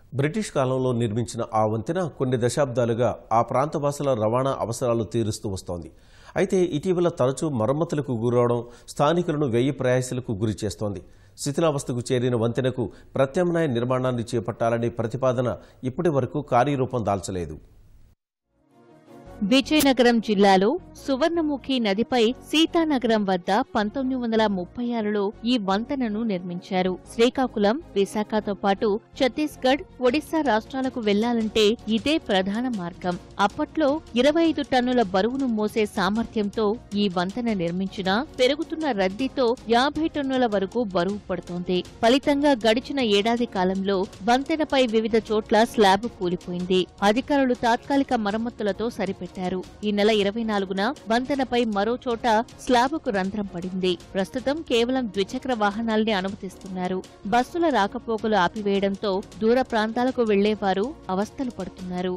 British కాలంలో నిర్మించిన ఆ వంతెన కొన్ని దశాబ్దాలుగా ఆ ప్రాంత వాసుల రవాణా అవసరాలు తీరుస్తూ వస్తోంది అయితే ఇటీవల తరచూ మరమ్మతులకు గురవడం స్థానికులను వ్యయ ప్రయాసలకు గురి చేస్తోంది శిథిలావస్థకు చేరిన వంతెనకు ప్రత్యామ్నాయ నిర్మాణాన్ని చేపట్టాలనే ప్రతిపాదన ఇప్పటి వరకు కార్యరూపం దాల్చలేదు విజయనగరం జిల్లాలో సువర్ణముఖి నదిపై సీతానగరం వద్ద పంతొమ్మిది వందల ముప్పై ఆరులో ఈ వంతెనను నిర్మించారు శ్రీకాకుళం విశాఖతో పాటు ఛత్తీస్గఢ్ ఒడిశా రాష్ట్రాలకు వెళ్లాలంటే ఇదే ప్రధాన మార్గం అప్పట్లో ఇరవై ఐదు టన్నుల బరువును మోసే సామర్థ్యంతో ఈ వంతెన నిర్మించినా పెరుగుతున్న రద్దీతో యాభై టన్నుల వరకు బరువు పడుతోంది ఫలితంగా గడిచిన ఏడాది కాలంలో వంతెనపై వివిధ చోట్ల స్లాబ్ కూలిపోయింది అధికారులు తాత్కాలిక మరమ్మతులతో సరిపెట్టారు ఈ నెల ఇరవై నాలుగున వంతెనపై మరో చోట స్లాబుకు రంధ్రం పడింది ప్రస్తుతం కేవలం ద్విచక్ర వాహనాల్ని అనుమతిస్తున్నారు బస్సుల రాకపోకలు ఆపివేయడంతో దూర ప్రాంతాలకు వెళ్లేవారు అవస్థలు పడుతున్నారు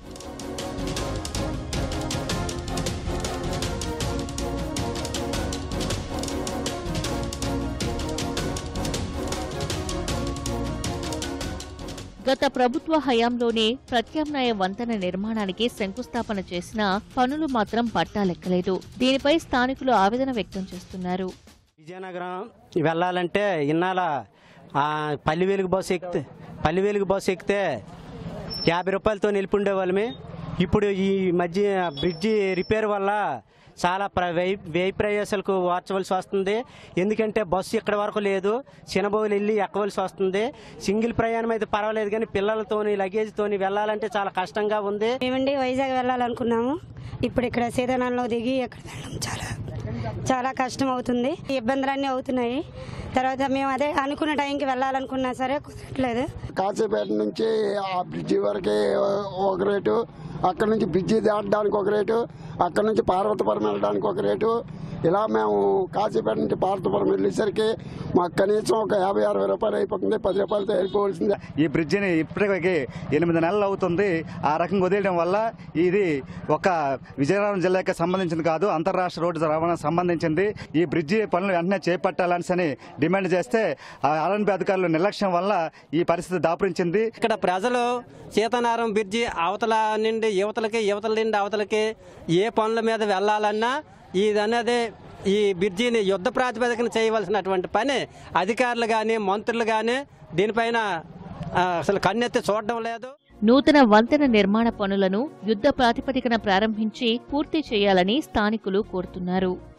గత ప్రభుత్వ హయాంలోనే ప్రత్యామ్నాయ వంతెన నిర్మాణానికి శంకుస్థాపన చేసినా పనులు మాత్రం పట్టాలెక్కలేదు దీనిపై స్థానికులు ఆవేదన వ్యక్తం చేస్తున్నారు విజయనగరం వెళ్ళాలంటే ఇన్నాళ్ళ ఆ, పల్లి వెలుగు బస్సు ఎక్కితే పల్లి వెలుగు బస్సు ఎక్కితే యాభై రూపాయలతో నిలిపిండే వాళ్ళమే ఇప్పుడు ఈ మధ్య బ్రిడ్జి రిపేర్ వల్ల చాలా ప్ర వ్యయ వ్యయ ప్రయాసాలకు వార్చవలసి వస్తుంది ఎందుకంటే బస్సు ఇక్కడ వరకు లేదు చిన్నబోలు వెళ్ళి ఎక్కవలసి వస్తుంది సింగిల్ ప్రయాణం అయితే పర్వాలేదు కానీ పిల్లలతోని లగేజ్తోని వెళ్ళాలంటే చాలా కష్టంగా ఉంది మేమండి వైజాగ్ వెళ్ళాలనుకున్నాము ఇప్పుడు ఇక్కడ సీతానగరంలో దిగి అక్కడ వెళ్ళడం చాలా చాలా కష్టం అవుతుంది ఇబ్బందులన్నీ అవుతున్నాయి తర్వాత మేము అదే అనుకున్న టైంకి వెళ్ళాలనుకున్నా సరే కుదరట్లేదు కాసేపేట నుంచి ఆ బ్రిడ్జి వరకు ఒక రేటు అక్కడ నుంచి బ్రిడ్జి దాటడానికి ఒక రేటు అక్కడ నుంచి పార్వతపురం వెళ్ళడానికి ఒక రేటు ఇలా మేము కాశీపేట నుంచి పార్వతపురం వెళ్ళేసరికి మాకు కనీసం ఒక యాభై అరవై రూపాయలు అయిపోతుంది పది రూపాయలతో వెళ్ళిపోవలసిందే ఈ బ్రిడ్జిని ఇప్పటికి ఎనిమిది నెలలు అవుతుంది ఆ రకంగా వదిలేయడం వల్ల ఇది ఒక విజయనగరం జిల్లాకి సంబంధించింది కాదు అంతర్రాష్ట్ర రోడ్డు రవాణా సంబంధించింది ఈ బ్రిడ్జి పనులు వెంటనే చేపట్టాలని డిమాండ్ చేస్తే ఆ ఆర్ఎన్బి అధికారుల నిర్లక్ష్యం వల్ల ఈ పరిస్థితి దాపురించింది ఇక్కడ ప్రజలు సీతారాం బ్రిడ్జి అవతల నుండి యువతలకి యువతల నుండి అవతలకి ఏ పనుల మీద వెళ్ళాలన్నా ఇది అనేది ఈ బ్రిడ్జిని యుద్ధ ప్రాతిపదికన చేయవలసినటువంటి పని అధికారులు కానీ మంత్రులు కానీ దీనిపైన ఆ, అసలు కన్నెత్తి చూడడం లేదు నూతన వంతెన నిర్మాణ పనులను యుద్ధ ప్రాతిపదికన ప్రారంభించి పూర్తి చేయాలని స్థానికులు కోరుతున్నారు